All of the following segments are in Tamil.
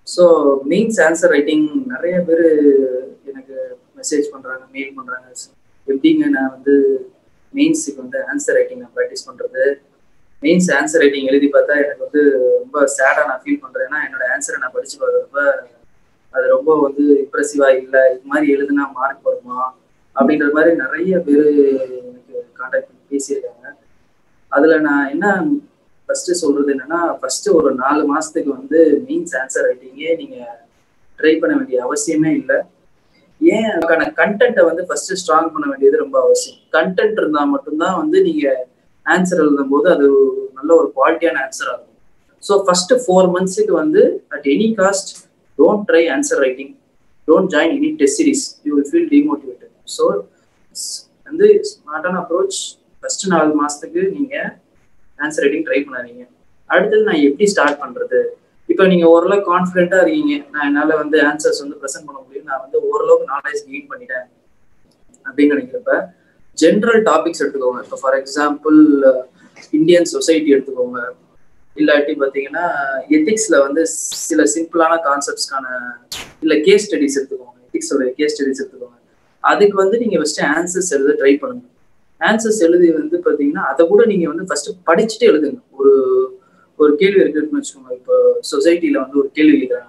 ஸோ மெயின்ஸ் ஆன்சர் ரைட்டிங் நிறைய பேர் எனக்கு மெசேஜ் பண்ணுறாங்க மெயில் பண்ணுறாங்க எப்படிங்க நான் வந்து மெயின்ஸுக்கு வந்து ஆன்சர் ரைட்டிங் நான் ப்ராக்டிஸ் பண்ணுறது மெயின்ஸ் ஆன்சர் ரைட்டிங் எழுதி பார்த்தா எனக்கு வந்து ரொம்ப சேடாக நான் ஃபீல் பண்ணுறேன் ஏன்னா என்னோட ஆன்சரை நான் படித்து பார்க்குறப்ப அது ரொம்ப வந்து இம்ப்ரெசிவாக இல்லை இது மாதிரி எழுதுனா மார்க் வருமா அப்படின்ற மாதிரி நிறைய பேர் எனக்கு கான்டாக்ட் பண்ணி பேசியிருக்காங்க அதில் நான் என்ன ஃபர்ஸ்ட் சொல்றது என்னன்னா ஃபர்ஸ்ட் ஒரு நாலு மாசத்துக்கு வந்து மீன்ஸ் ஆன்சர் ரைட்டிங்கே நீங்க ட்ரை பண்ண வேண்டிய அவசியமே இல்லை ஏன் அதுக்கான கண்டென்ட்டை வந்து ஃபர்ஸ்ட் ஸ்ட்ராங் பண்ண வேண்டியது ரொம்ப அவசியம் கண்டென்ட் இருந்தா மட்டும்தான் வந்து நீங்க ஆன்சர் எழுதும் போது அது நல்ல ஒரு குவாலிட்டியான ஆன்சர் ஆகும் ஸோ ஃபர்ஸ்ட் ஃபோர் மந்த்ஸுக்கு வந்து at any cost don't try answer writing don't join any test series you will feel demotivated so வந்து ஸ்மார்ட்டான அப்ரோச் ஃபர்ஸ்ட் நாலு மாசத்துக்கு நீங்க ஆன்சர் ரைட்டிங் ட்ரை பண்ணாதீங்க அடுத்தது நான் எப்படி ஸ்டார்ட் பண்றது இப்போ நீங்க ஓரளவு கான்ஃபிடென்ட்டா இருக்கீங்க நான் என்னால வந்து ஆன்சர்ஸ் வந்து ப்ரெசென்ட் பண்ண முடியும் நான் வந்து ஓரளவுக்கு நாலேஜ் கெயின் பண்ணிட்டேன் அப்படின்னு நினைக்கிறப்ப ஜென்ரல் டாபிக்ஸ் எடுத்துக்கோங்க இப்போ ஃபார் எக்ஸாம்பிள் இந்தியன் சொசைட்டி எடுத்துக்கோங்க இல்லாட்டி பார்த்தீங்கன்னா எத்திக்ஸ்ல வந்து சில சிம்பிளான கான்செப்ட்ஸ்க்கான இல்லை கேஸ் ஸ்டடிஸ் எடுத்துக்கோங்க எத்திக்ஸோட கேஸ் ஸ்டடிஸ் எடுத்துக்கோங்க அதுக்கு வந்து நீங்க ஃபர்ஸ்ட் ஆன்சர்ஸ் எழுத ட்ரை பண்ணுங்க ஆன்சர்ஸ் எழுதி வந்து பார்த்தீங்கன்னா அதை கூட நீங்க வந்து ஃபர்ஸ்ட் படிச்சுட்டு எழுதுங்க ஒரு ஒரு கேள்வி இருக்குன்னு வச்சுக்கோங்க இப்போ சொசைட்டில வந்து ஒரு கேள்வி கேட்குறாங்க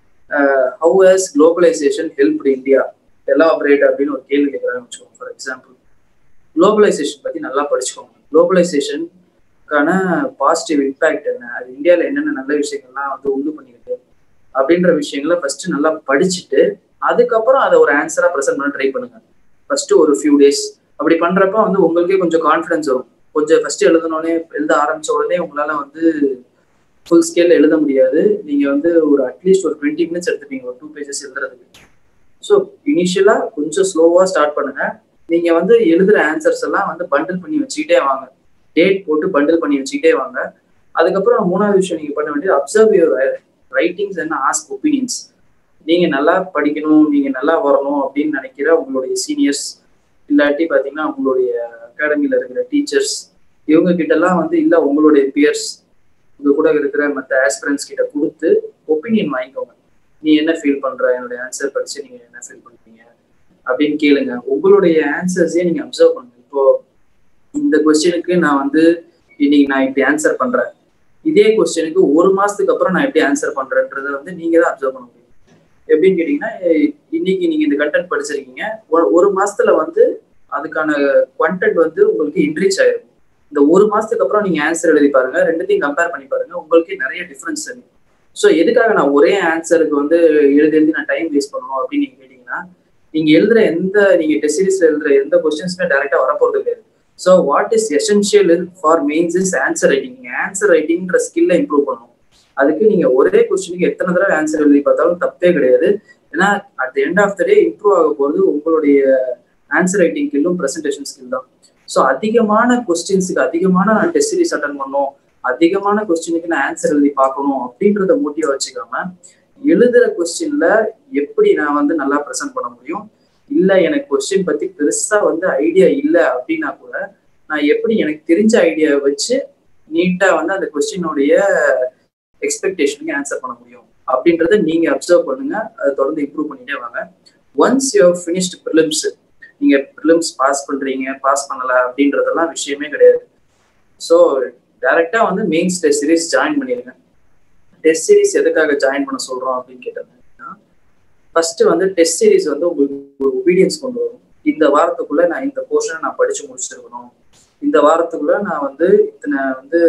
how has globalization help India elaborate அப்படின்னு ஒரு கேள்வி கேட்குறாங்கன்னு வச்சுக்கோங்க ஃபார் எக்ஸாம்பிள் குளோபலைசேஷன் பத்தி நல்லா படிச்சுக்கோங்க குளோபலைசேஷனுக்கான பாசிட்டிவ் இம்பேக்ட் என்ன அது இந்தியாவில் என்னென்ன நல்ல விஷயங்கள்லாம் வந்து உண்டு பண்ணிருக்கு அப்படின்ற விஷயங்களை ஃபர்ஸ்ட் நல்லா படிச்சுட்டு அதுக்கப்புறம் அதை ஒரு ஆன்சரா ப்ரெசென்ட் பண்ண ட்ரை பண்ணுங்க ஃபர்ஸ்ட் ஒரு ஃபியூ டேஸ் அப்படி பண்றப்ப வந்து உங்களுக்கே கொஞ்சம் கான்ஃபிடன்ஸ் வரும் கொஞ்சம் ஃபர்ஸ்ட் எழுதணுன்னே எழுத ஆரம்பிச்ச உடனே உங்களால வந்து ஃபுல் ஸ்கேல் எழுத முடியாது நீங்க வந்து ஒரு அட்லீஸ்ட் ஒரு டுவெண்ட்டி மினிட்ஸ் எடுத்துப்பீங்க ஒரு டூ பேஜஸ் எழுதுறதுக்கு ஸோ இனிஷியலா கொஞ்சம் ஸ்லோவா ஸ்டார்ட் பண்ணுங்க நீங்க வந்து எழுதுற ஆன்சர்ஸ் எல்லாம் வந்து பண்டில் பண்ணி வச்சுக்கிட்டே வாங்க டேட் போட்டு பண்டில் பண்ணி வச்சுக்கிட்டே வாங்க அதுக்கப்புறம் மூணாவது விஷயம் நீங்க பண்ண வேண்டியது observe your writings and ask opinions நீங்க நல்லா படிக்கணும் நீங்க நல்லா வரணும் அப்படின்னு நினைக்கிற உங்களுடைய சீனியர்ஸ் இல்லாட்டி பாத்தீங்கன்னா உங்களுடைய அகாடமியில இருக்கிற டீச்சர்ஸ் இவங்க கிட்ட எல்லாம் வந்து இல்ல உங்களுடைய பியர்ஸ் உங்க கூட இருக்கிற மற்ற ஆஸ்பிரன்ஸ் கிட்ட கொடுத்து ஒப்பீனியன் வாங்கிக்கோங்க நீ என்ன ஃபீல் பண்ற என்னுடைய ஆன்சர் படிச்சு நீங்க என்ன ஃபீல் பண்றீங்க அப்படின்னு கேளுங்க உங்களுடைய ஆன்சர்ஸே நீங்க அப்சர்வ் பண்ணுங்க இப்போ இந்த கொஸ்டினுக்கு நான் வந்து இன்னைக்கு நான் இப்படி ஆன்சர் பண்றேன் இதே கொஸ்டினுக்கு ஒரு மாசத்துக்கு அப்புறம் நான் எப்படி ஆன்சர் பண்றேன்றத வந்து நீங்க தான் அப்சர்வ் பண்ண முடியும் எப்படின்னு கேட்டீங்கன்னா இன்னைக்கு நீங்க இந்த கண்டென்ட் படிச்சிருக்கீங்க ஒரு மாசத்துல வந்து அதுக்கான கண்டென்ட் வந்து உங்களுக்கு இன்க்ரீச் ஆயிருக்கும் இந்த ஒரு மாசத்துக்கு அப்புறம் நீங்க ஆன்சர் எழுதி பாருங்க ரெண்டுத்தையும் கம்பேர் பண்ணி பாருங்க உங்களுக்கு நிறைய டிஃபரன்ஸ் தெரியும் ஸோ எதுக்காக நான் ஒரே ஆன்சருக்கு வந்து எழுதி எழுதி நான் டைம் வேஸ்ட் பண்ணணும் அப்படின்னு நீங்க கேட்டீங்கன்னா நீங்க எழுதுற எந்த நீங்க டெஸ்ட் சீரிஸ்ல எழுதுற எந்த கொஸ்டின்ஸுமே டைரக்டா வரப்போறது கிடையாது so what is essential for mains is answer writing நீங்க ஆன்சர் ரைட்டிங்ன்ற ஸ்கில்ல இம்ப்ரூவ் பண்ணணும் அதுக்கு நீங்க ஒரே கொஸ்டினுக்கு எத்தனை தடவை ஆன்சர் எழுதி பார்த்தாலும் தப்பே கிடையாது ஏன்னா at the end of the day improve ஆக போகிறது உங்களுடைய ஆன்சர் ரைட்டிங் ஸ்கில்லும் ப்ரெசன்டேஷன் ஸ்கில் தான் ஸோ அதிகமான கொஸ்டின்ஸுக்கு அதிகமான நான் டெஸ்ட் சீரிஸ் அட்டன் பண்ணணும் அதிகமான கொஸ்டினுக்கு நான் ஆன்சர் எழுதி பார்க்கணும் அப்படின்றத மோட்டிவா வச்சுக்காம எழுதுற கொஸ்டின்ல எப்படி நான் வந்து நல்லா ப்ரெசென்ட் பண்ண முடியும் இல்ல எனக்கு கொஸ்டின் பத்தி பெருசா வந்து ஐடியா இல்லை அப்படின்னா கூட நான் எப்படி எனக்கு தெரிஞ்ச ஐடியாவை வச்சு நீட்டா வந்து அந்த கொஸ்டினுடைய எக்ஸ்பெக்டேஷனுக்கு ஆன்சர் பண்ண முடியும் அப்படின்றத நீங்க அப்சர்வ் பண்ணுங்க அதை தொடர்ந்து இம்ப்ரூவ் பண்ணிட்டே வாங்க ஒன்ஸ் யூ ஃபினிஷ்ட் ப்ரிலிம்ஸ் நீங்க ப்ரிலிம்ஸ் பாஸ் பண்றீங்க பாஸ் பண்ணல அப்படின்றதெல்லாம் விஷயமே கிடையாது ஸோ டைரக்டா வந்து மெயின்ஸ் டெஸ்ட் சீரிஸ் ஜாயின் பண்ணிருங்க டெஸ்ட் சீரிஸ் எதுக்காக ஜாயின் பண்ண சொல்றோம் அப்படின்னு கேட்டீங்கன்னா ஃபர்ஸ்ட் வந்து டெஸ்ட் சீரிஸ் வந்து உங்களுக்கு ஒரு ஒபீடியன்ஸ் கொண்டு வரும் இந்த வாரத்துக்குள்ள நான் இந்த போர்ஷனை நான் படிச்சு முடிச்சிருக்கணும் இந்த வாரத்துக்குள்ள நான் வந்து இத்தனை வந்து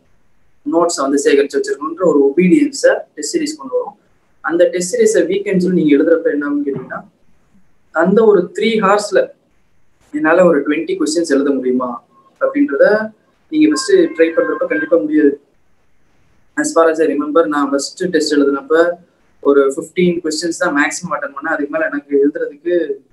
நோட்ஸை வந்து சேகரிச்சு வச்சிருக்கணுன்ற ஒரு ஒபீடியன்ஸை டெஸ்ட் சீரிஸ் கொண்டு வரும் அந்த டெஸ்ட் சீரிஸை வீக்கெண்ட்ஸ்ல நீங்க எழுதுறப்ப என்னன்னு கேட்டீங்கன்னா அந்த ஒரு த்ரீ ஹார்ஸ்ல என்னால ஒரு டுவெண்ட்டி கொஸ்டின்ஸ் எழுத முடியுமா அப்படின்றத நீங்க ஃபர்ஸ்ட் ட்ரை பண்றப்ப கண்டிப்பா முடியாது as far as I remember நான் ஃபர்ஸ்ட் டெஸ்ட் எழுதுனப்ப ஒரு ஃபிஃப்டீன் கொஸ்டின்ஸ் தான் மேக்ஸிமம் அட்டன் பண்ணேன் அதுக்கு மேல எனக்கு எழுதுறதுக்கு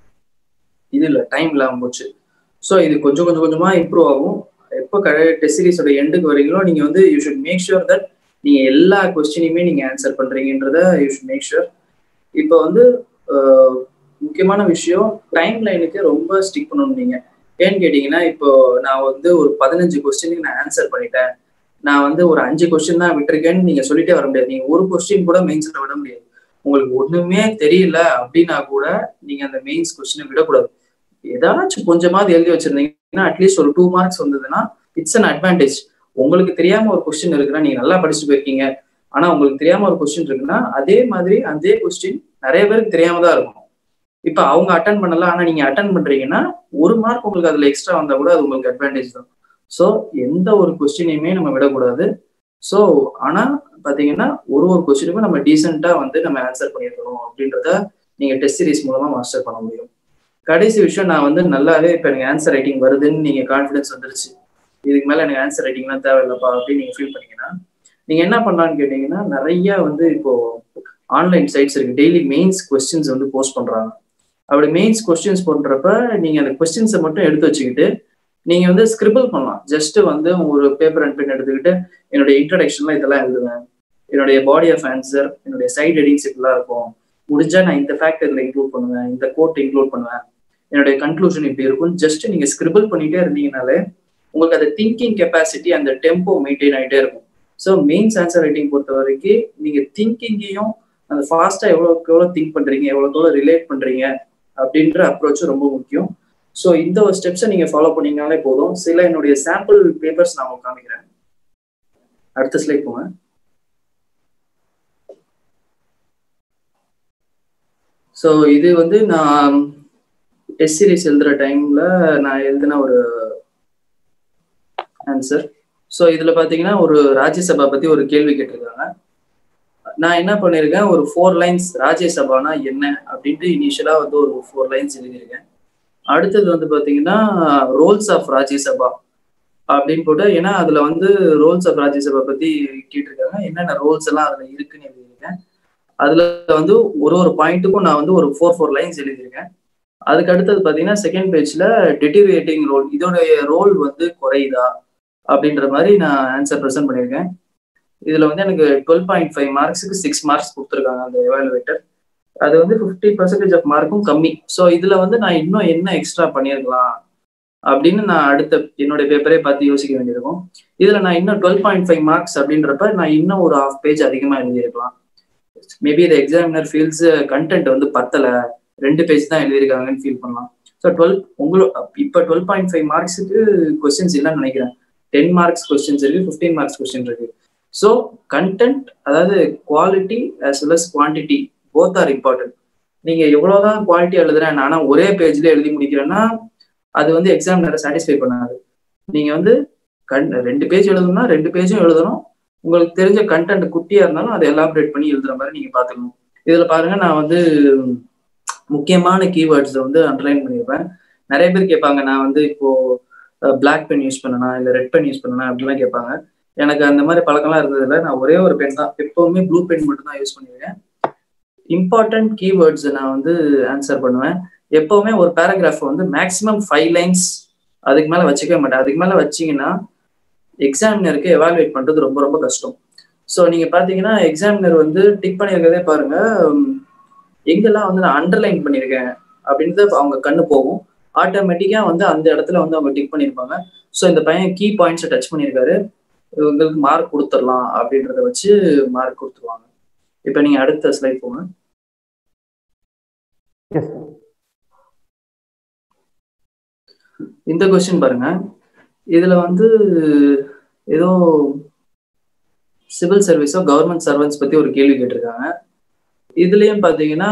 இது இல்லை டைம் இல்லாமல் போச்சு ஸோ இது கொஞ்சம் கொஞ்சம் கொஞ்சமா இம்ப்ரூவ் ஆகும் எப்போ கடை டெஸ்ட் சீரிஸோட எண்டுக்கு வரீங்களோ நீங்க வந்து you should make sure that நீங்க எல்லா கொஸ்டினையுமே நீங்க ஆன்சர் பண்றீங்கன்றத யூ ஷுட் மேக் ஷுர் இப்போ வந்து முக்கியமான விஷயம் டைம் லைனுக்கு ரொம்ப ஸ்டிக் பண்ணணும் நீங்க ஏன்னு கேட்டீங்கன்னா இப்போ நான் வந்து ஒரு பதினஞ்சு கொஸ்டினுக்கு நான் ஆன்சர் பண்ணிட்டேன் நான் வந்து ஒரு அஞ்சு கொஸ்டின் தான் விட்டுருக்கேன்னு நீங்க சொல்லிட்டே வர முடியாது நீங்க ஒரு கொஸ்டின் கூட மெயின்ஸ்ல விட முடியாது உங்களுக்கு ஒண்ணுமே தெரியல அப்படின்னா கூட நீங்க அந்த மெயின்ஸ் கொஸ்டினை விடக்கூடாது ஏதாச்சும் கொஞ்சமாவது எழுதி வச்சிருந்தீங்கன்னா அட்லீஸ்ட் ஒரு டூ மார்க்ஸ் வந்ததுன்னா இட்ஸ் அன் அட்வான்டேஜ் உங்களுக்கு தெரியாம ஒரு கொஸ்டின் இருக்குன்னா நீங்க நல்லா படிச்சுட்டு போயிருக்கீங்க ஆனா உங்களுக்கு தெரியாம ஒரு கொஸ்டின் இருக்குன்னா அதே மாதிரி அதே கொஸ்டின் நிறைய பேருக்கு தெரியாம தான் இருக்கும் இப்ப அவங்க அட்டன் பண்ணல ஆனா நீங்க அட்டன் பண்றீங்கன்னா ஒரு மார்க் உங்களுக்கு அதுல எக்ஸ்ட்ரா வந்தா கூட அது உங்களுக்கு அட்வான்டேஜ் தான் ஸோ எந்த ஒரு கொஸ்டினையுமே நம்ம விடக்கூடாது ஸோ ஆனா பாத்தீங்கன்னா ஒரு ஒரு கொஸ்டினுக்கும் நம்ம டீசெண்டா வந்து நம்ம ஆன்சர் பண்ணியிருக்கணும் அப்படின்றத நீங்க டெஸ்ட் சீரிஸ் மூலமா மாஸ்டர் பண்ண முடியும் கடைசி விஷயம் நான் வந்து நல்லாவே இப்போ எனக்கு ஆன்சர் ரைட்டிங் வருதுன்னு நீங்க கான்ஃபிடன்ஸ் வந்துருச்சு இதுக்கு மேல எனக்கு ஆன்சர் ரைட்டிங்லாம் தேவையில்லப்பா அப்படின்னு நீங்க ஃபீல் பண்ணீங்கன்னா நீங்க என்ன பண்ணலாம்னு கேட்டீங்கன்னா நிறைய வந்து இப்போ ஆன்லைன் சைட்ஸ் இருக்கு டெய்லி மெயின்ஸ் கொஸ்டின்ஸ் வந்து போஸ்ட் பண்றாங்க அப்படி மெயின்ஸ் கொஸ்டின்ஸ் பண்றப்ப நீங்க அந்த கொஸ்டின்ஸை மட்டும் எடுத்து வச்சுக்கிட்டு நீங்க வந்து ஸ்கிரிபிள் பண்ணலாம் ஜஸ்ட் வந்து ஒரு பேப்பர் அண்ட் பென் எடுத்துக்கிட்டு என்னுடைய இன்ட்ரடக்ஷன்ல இதெல்லாம் எழுதுவேன் என்னுடைய பாடி ஆஃப் ஆன்சர் என்னுடைய சைட் ஹெடிங்ஸ் இப்படிலாம் இருக்கும் முடிஞ்சா நான் இந்த ஃபேக்ட் இதுல இன்க்ளூட் பண்ணுவேன் இந்த கோட் இன்க்ளூட் பண்ணுவேன் என்னுடைய கன்க்ளூஷன் இப்படி இருக்கும் ஜஸ்ட் நீங்க ஸ்கிரிபிள் பண்ணிட்டே இருந்தீங்கனாலே உங்களுக்கு அந்த திங்கிங் கெப்பாசிட்டி அந்த டெம்போ மெயின்டைன் ஆகிட்டே இருக்கும் ஸோ மெயின்ஸ் ஆன்சர் ரைட்டிங் பொறுத்த வரைக்கும் நீங்க திங்கிங்கையும் அந்த ஃபாஸ்டா எவ்வளோக்கு எவ்வளோ திங்க் பண்றீங்க எவ்வளோக்கு எவ்வளோ ரிலேட் பண்றீங்க அப்படின்ற அப்ரோச் ரொம்ப முக்கியம் ஸோ இந்த ஒரு ஸ்டெப்ஸை நீங்க ஃபாலோ பண்ணீங்கனாலே போதும் சில என்னுடைய சாம்பிள் பேப்பர்ஸ் நான் உங்களுக்கு காமிக்கிறேன் அடுத்த ஸ்லைட் போங்க ஸோ இது வந்து நான் டெஸ்ட் சீரிஸ் எழுதுற டைம்ல நான் எழுதின ஒரு ஆன்சர் ஸோ இதுல பாத்தீங்கன்னா ஒரு ராஜ்யசபா பத்தி ஒரு கேள்வி கேட்டிருக்காங்க நான் என்ன பண்ணிருக்கேன் ஒரு ஃபோர் லைன்ஸ் ராஜ்யசபானா என்ன அப்படின்ட்டு இனிஷியலா வந்து ஒரு ஃபோர் லைன்ஸ் எழுதியிருக்கேன் அடுத்தது வந்து பாத்தீங்கன்னா ரோல்ஸ் ஆஃப் ராஜ்யசபா அப்படின்னு போட்டு ஏன்னா அதுல வந்து ரோல்ஸ் ஆஃப் ராஜ்யசபா பத்தி கேட்டிருக்காங்க என்னென்ன ரோல்ஸ் எல்லாம் அதுல இருக்குன்னு எழுதியிருக்கேன் அதுல வந்து ஒரு ஒரு பாயிண்ட்டுக்கும் நான் வந்து ஒரு ஃபோர் ஃபோர் லைன்ஸ் எழுதியிருக்கேன் அதுக்கு அடுத்தது பாத்தீங்கன்னா செகண்ட் பேஜ்ல டெட்டிரியேட்டிங் ரோல் இதோடைய ரோல் வந்து குறையுதா அப்படின்ற மாதிரி நான் ஆன்சர் ப்ரெசென்ட் பண்ணியிருக்கேன் இதுல வந்து எனக்கு டுவெல் பாயிண்ட் ஃபைவ் மார்க்ஸுக்கு சிக்ஸ் மார்க்ஸ் கொடுத்துருக்காங்க அந்த எவாலுவேட்டர் அது வந்து ஃபிஃப்டி பர்சன்டேஜ் ஆஃப் மார்க்கும் கம்மி ஸோ இதுல வந்து நான் இன்னும் என்ன எக்ஸ்ட்ரா பண்ணியிருக்கலாம் அப்படின்னு நான் அடுத்த என்னுடைய பேப்பரே பார்த்து யோசிக்க வேண்டியிருக்கும் இதுல நான் இன்னும் டுவெல் பாயிண்ட் ஃபைவ் மார்க்ஸ் அப்படின்றப்ப நான் இன்னும் ஒரு ஹாஃப் பேஜ் அதிகமா எழுதியிருக்கலாம் மேபி இந்த எக்ஸாமினர் ஃபீல்ஸ் கண்டென்ட் வந்து பத்தல ரெண்டு பேஜ் தான் எழுதியிருக்காங்கன்னு ஃபீல் பண்ணலாம் ஸோ டுவெல் உங்களோட இப்போ டுவெல் பாயிண்ட் ஃபைவ் மார்க்ஸுக்கு கொஸ்டின்ஸ் இல்லைன்னு நினைக்கிறேன் டென் மார்க்ஸ் கொஸ்டின்ஸ் இருக்கு ஃபிஃப்டீன் மார்க்ஸ் கொஸ்டின் இருக்கு ஸோ கண்டென்ட் அதாவது quality as well as quantity both are important நீங்க எவ்வளவுதான் குவாலிட்டி எழுதுறேன் ஆனா ஒரே பேஜ்ல எழுதி முடிக்கிறேன்னா அது வந்து எக்ஸாமினரை சாட்டிஸ்ஃபை பண்ணாது நீங்க வந்து கண் ரெண்டு பேஜ் எழுதணும்னா ரெண்டு பேஜும் எழுதணும் உங்களுக்கு தெரிஞ்ச கண்டென்ட் குட்டியா இருந்தாலும் அதை எலாபரேட் பண்ணி எழுதுற மாதிரி நீங்க பாத்துக்கணும் இதுல பாருங்க நான் வந்து முக்கியமான கீவேர்ட்ஸ் வந்து அண்டர்லைன் பண்ணியிருப்பேன் நிறைய பேர் கேட்பாங்க நான் வந்து இப்போ பிளாக் பென் யூஸ் பண்ணனா இல்ல ரெட் பென் யூஸ் பண்ணனா அப்படிலாம் கேட்பாங்க எனக்கு அந்த மாதிரி பழக்கம்லாம் இருந்ததில்ல நான் ஒரே ஒரு பென் தான் எப்பவுமே ப்ளூ பென் மட்டும் தான் யூஸ் பண்ணிருக்கேன் இம்பார்ட்டன்ட் கீவேர்ட்ஸ் நான் வந்து ஆன்சர் பண்ணுவேன் எப்பவுமே ஒரு பேராகிராஃப் வந்து மேக்ஸிமம் ஃபைவ் லைன்ஸ் அதுக்கு மேல வச்சுக்கவே மாட்டேன் அதுக்கு மேல வச்சீங்கன்னா எக்ஸாமினருக்கு எவாலுவேட் பண்றது ரொம்ப ரொம்ப கஷ்டம் ஸோ நீங்க பாத்தீங்கன்னா எக்ஸாமினர் வந்து டிக் பண்ணியிருக்கதே பாருங்க எங்கெல்லாம் வந்து நான் அண்டர்லைன் பண்ணியிருக்கேன் அப்படின்றது அவங்க கண்ணு போகும் ஆட்டோமேட்டிக்கா வந்து அந்த இடத்துல வந்து அவங்க டிக் பண்ணியிருப்பாங்க ஸோ இந்த பையன் கீ பாயிண்ட்ஸை டச் பண்ணியிருக்காரு இவங்களுக்கு மார்க் கொடுத்துடலாம் அப்படின்றத வச்சு மார்க் கொடுத்துருவாங்க இப்போ நீங்க அடுத்த ஸ்லைட் போங்க இந்த கொஸ்டின் பாருங்க இதுல வந்து ஏதோ சிவில் சர்வீஸோ கவர்மெண்ட் சர்வன்ஸ் பத்தி ஒரு கேள்வி கேட்டிருக்காங்க இதுலயும் பாத்தீங்கன்னா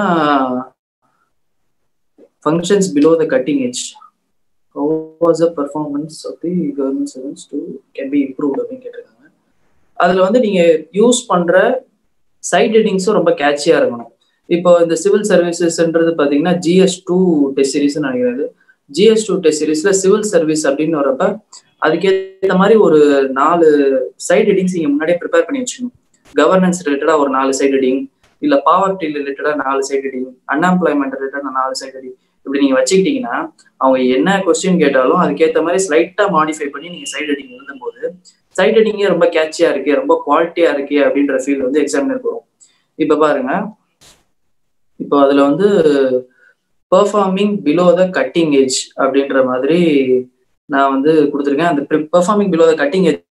functions below the cutting edge how was the performance of the government servants to can be improved அப்படின்னு கேட்டிருக்காங்க அதுல வந்து நீங்க யூஸ் பண்ற சைட் ஹெட்டிங்ஸும் ரொம்ப கேட்சியா இருக்கணும் இப்போ இந்த சிவில் சர்வீசஸ்ன்றது பாத்தீங்கன்னா ஜிஎஸ் டூ டெஸ்ட் சீரிஸ் நினைக்கிறது ஜிஎஸ் டூ டெஸ்ட் சீரிஸ்ல சிவில் சர்வீஸ் அப்படின்னு வரப்ப அதுக்கேற்ற மாதிரி ஒரு நாலு சைட் ஹெட்டிங்ஸ் நீங்க முன்னாடியே ப்ரிப்பேர் பண்ணி வச்சுக்கணும் கவர்னன்ஸ் ரிலேட்டடா ஒரு நாலு சைட் ஹெட்டிங் இல்ல பாவர்ட்டி ரிலேட்டடா நாலு சைட் ஹெட்டிங் அன்எம்ப்ளாய்மெண்ட் ரிலேட்டடா நாலு சைட் ஹெட்டிங் இப்படி நீங்க வச்சுக்கிட்டீங்கன்னா அவங்க என்ன கொஸ்டின் கேட்டாலும் அதுக்கேற்ற மாதிரி ஸ்லைட்டா மாடிஃபை பண்ணி நீங்க சைட் ஹெட்டிங் எழுதும் போது சைட் ஹெட்டிங்கே ரொம்ப கேட்சியா இருக்கு ரொம்ப குவாலிட்டியா இருக்கு அப்படின்ற ஃபீல் வந்து எக்ஸாமினருக்கு வரும் இப்ப பாருங்க இப்போ அதுல வந்து performing below the cutting edge அப்படின்ற மாதிரி நான் வந்து கொடுத்துருக்கேன் அந்த performing below the cutting edge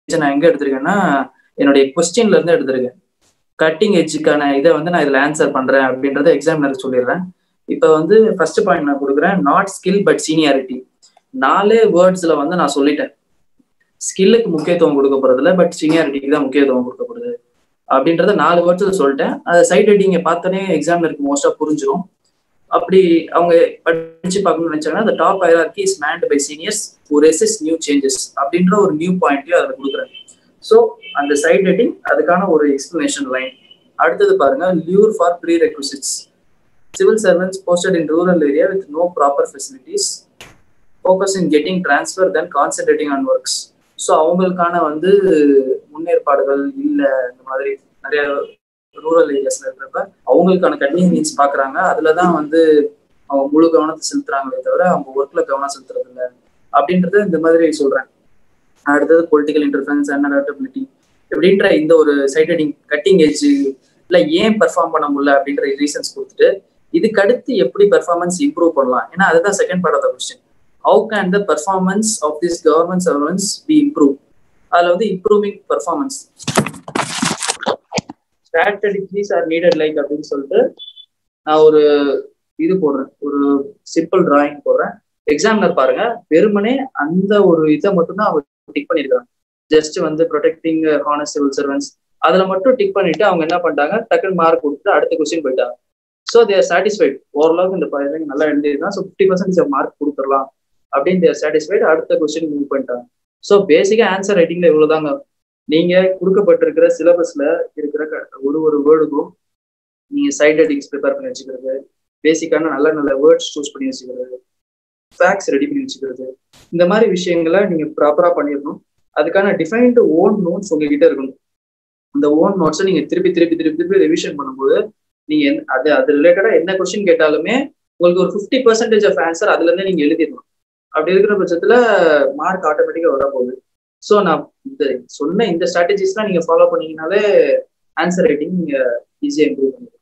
நான் எங்க எடுத்திருக்கேன்னா என்னுடைய கொஸ்டின்ல இருந்து எடுத்திருக்கேன் கட்டிங் எஜ்ஜுக்கான இதை வந்து நான் இதுல ஆன்சர் பண்றேன் அப்படின்றத எக்ஸாமினருக்கு சொல்லிடுறேன் இப்போ வந்து ஃபர்ஸ்ட் பாயிண்ட் நான் கொடுக்குறேன் நாட் ஸ்கில் பட் சீனியாரிட்டி நாலே வேர்ட்ஸ்ல வந்து நான் சொல்லிட்டேன் ஸ்கில்லுக்கு முக்கியத்துவம் கொடுக்க போறதில்ல பட் சீனியாரிட்டிக்கு தான் முக்கியத்துவம் கொடுக்கப்படுது அப்படின்றத நாலு வேர்ட்ஸ்ல சொல்லிட்டேன் அதை சைட் ரைட்டிங்கை பார்த்தோன்னே எக்ஸாமினருக்கு மோஸ்டா புரிஞ்சிடும் அப்படி அவங்க படிச்சு பார்க்கணும்னு நினைச்சாங்கன்னா அந்த top hierarchy is meant by seniors ஒரு ரெசிஸ் நியூ சேஞ்சஸ் அப்படின்ற ஒரு நியூ பாயிண்ட்டையும் அதில் கொடுக்குறேன் ஸோ அந்த சைட் ரைட்டிங் அதுக்கான ஒரு எக்ஸ்பிளனேஷன் லைன் அடுத்தது பாருங்க lure for prerequisites civil servants posted in rural area with no proper facilities focus in getting transfer then concentrating on works so அவங்களுக்கான வந்து முன்னேற்பாடுகள் இல்லை இந்த மாதிரி நிறைய ரூரல் ஏரியாஸ்ல இருக்கிறப்ப அவங்களுக்கான கன்வீனியன்ஸ் பாக்குறாங்க அதுலதான் வந்து அவங்க முழு கவனத்தை செலுத்துறாங்களே தவிர அவங்க ஒர்க்ல கவனம் செலுத்துறது இல்லை அப்படின்றத இந்த மாதிரி சொல்றேன் அடுத்தது பொலிட்டிக்கல் இன்டர்ஃபரன்ஸ் அண்ட் அடாப்டபிலிட்டி அப்படின்ற இந்த ஒரு சைட் ரைட்டிங் கட்டிங் ஏஜ் இல்ல ஏன் பெர்ஃபார்ம் பண்ண முடியல அப்படின்ற ரீசன்ஸ் கொடுத்துட்டு இதுக்கு அடுத்து எப்படி பெர்ஃபார்மன்ஸ் இம்ப்ரூவ் பண்ணலாம் ஏன்னா அதுதான் second part of the question how can the performance of this government servants be improve அதுல வந்து improving performance strategies are needed like அப்படின்னு சொல்லிட்டு நான் ஒரு இது போடுறேன் ஒரு சிம்பிள் டிராயிங் போடுறேன் எக்ஸாமினர் பாருங்க வெறுமனே அந்த ஒரு இதை மட்டும் தான் அவங்க டிக் பண்ணிருக்காங்க ஜஸ்ட் வந்து ப்ரொடெக்டிங் ஹானஸ்ட் சிவில் சர்வன்ஸ் அதுல மட்டும் டிக் பண்ணிட்டு அவங்க என்ன பண்ணிட்டாங்க டக்குன்னு மார்க் கொடுத்து அடுத்த கொஸ்டின் போயிட்டாங்க ஸோ தேர் சாட்டிஸ்ஃபைட் ஓரளவுக்கு இந்த பையன் நல்லா எழுதிருக்கான் ஸோ ஃபிஃப்டி பர்சன்டேஜ் மார்க் கொடுத்துடலாம் அப்படின்னு தேர் சாட்டிஸ்ஃபைட் அடுத்த கொஸ்டின் மூவ் பண்ணிட்டாங்க ஸோ பேசிக்கா ஆன்சர் ரைட்டிங்ல இவ்வளவுதாங்க நீங்க கொடுக்கப்பட்டிருக்கிற சிலபஸ்ல இருக்கிற ஒரு ஒரு வேர்டுக்கும் நீங்க சைட் ரைட்டிங்ஸ் ப்ரிப்பேர் பண்ணி வச்சுக்கிறது பேசிக்கான நல்ல நல்ல வேர்ட்ஸ் சூஸ் பண்ணி வச்சுக்கிறது ஃபேக்ஸ் ரெடி பண்ணி வச்சுக்கிறது இந்த மாதிரி விஷயங்களை நீங்க ப்ராப்பரா பண்ணிடணும் அதுக்கான டிஃபைன்டு ஓன் நோட்ஸ் உங்ககிட்ட இருக்கணும் அந்த ஓன் நோட்ஸை நீங்க திருப்பி திருப்பி திருப்பி திருப்பி ரிவிஷன் பண்ணும்போது நீங்க அது அது ரிலேட்டடா என்ன கொஸ்டின் கேட்டாலுமே உங்களுக்கு ஒரு ஃபிஃப்டி பர்சன்டேஜ் ஆஃப் ஆன்சர் அதுல இருந்தே நீங்க எழுதிடணும் அப்படி இருக்கிற பட்சத்துல மார்க் ஆட்டோமேட்டிக்கா வரப்போகுது ஸோ நான் இந்த சொன்ன இந்த ஸ்ட்ராட்டஜிஸ்லாம் நீங்க ஃபாலோ பண்ணீங்கனாலே ஆன்சர் ரைட்டிங் நீங்க ஈஸியா இம்ப்ரூவ் பண்ணிக்கலாம்